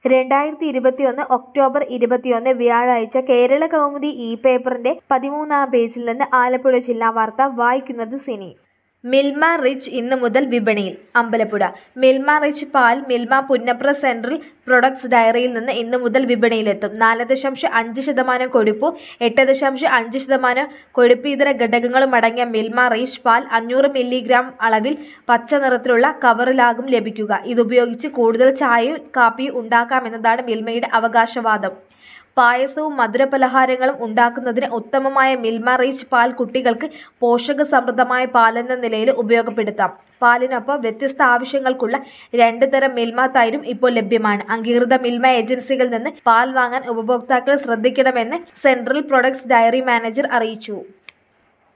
രണ്ടായിരത്തി ഇരുപത്തിയൊന്ന് ഒക്ടോബർ ഇരുപത്തിയൊന്ന് വ്യാഴാഴ്ച കേരള കൗമുദി ഇ പേപ്പറിന്റെ പതിമൂന്നാം പേജിൽ നിന്ന് ആലപ്പുഴ ജില്ലാ വാർത്ത വായിക്കുന്നത് സിനി മിൽമ റിച്ച് ഇന്നു മുതൽ വിപണിയിൽ അമ്പലപ്പുഴ മിൽമ റിച്ച് പാൽ മിൽമ പുന്നപ്ര സെൻട്രൽ പ്രൊഡക്ട്സ് ഡയറിയിൽ നിന്ന് ഇന്നു മുതൽ വിപണിയിലെത്തും നാല് ദശാംശം അഞ്ച് ശതമാനം കൊഴുപ്പു എട്ട് ദശാംശം അഞ്ച് ശതമാനം കൊഴുപ്പ് ഇതര ഘടകങ്ങളും അടങ്ങിയ മിൽമ റിച്ച് പാൽ അഞ്ഞൂറ് മില്ലിഗ്രാം അളവിൽ പച്ച നിറത്തിലുള്ള കവറിലാകും ലഭിക്കുക ഇതുപയോഗിച്ച് കൂടുതൽ ചായയും കാപ്പിയും ഉണ്ടാക്കാമെന്നതാണ് മിൽമയുടെ അവകാശവാദം പായസവും മധുരപലഹാരങ്ങളും ഉണ്ടാക്കുന്നതിന് ഉത്തമമായ മിൽമ റീച്ച് പാൽ കുട്ടികൾക്ക് പോഷക സമൃദ്ധമായ പാലെന്ന നിലയിൽ ഉപയോഗപ്പെടുത്താം പാലിനൊപ്പം വ്യത്യസ്ത ആവശ്യങ്ങൾക്കുള്ള രണ്ട് തരം മിൽമ തൈരും ഇപ്പോൾ ലഭ്യമാണ് അംഗീകൃത മിൽമ ഏജൻസികളിൽ നിന്ന് പാൽ വാങ്ങാൻ ഉപഭോക്താക്കൾ ശ്രദ്ധിക്കണമെന്ന് സെൻട്രൽ പ്രൊഡക്ട്സ് ഡയറി മാനേജർ അറിയിച്ചു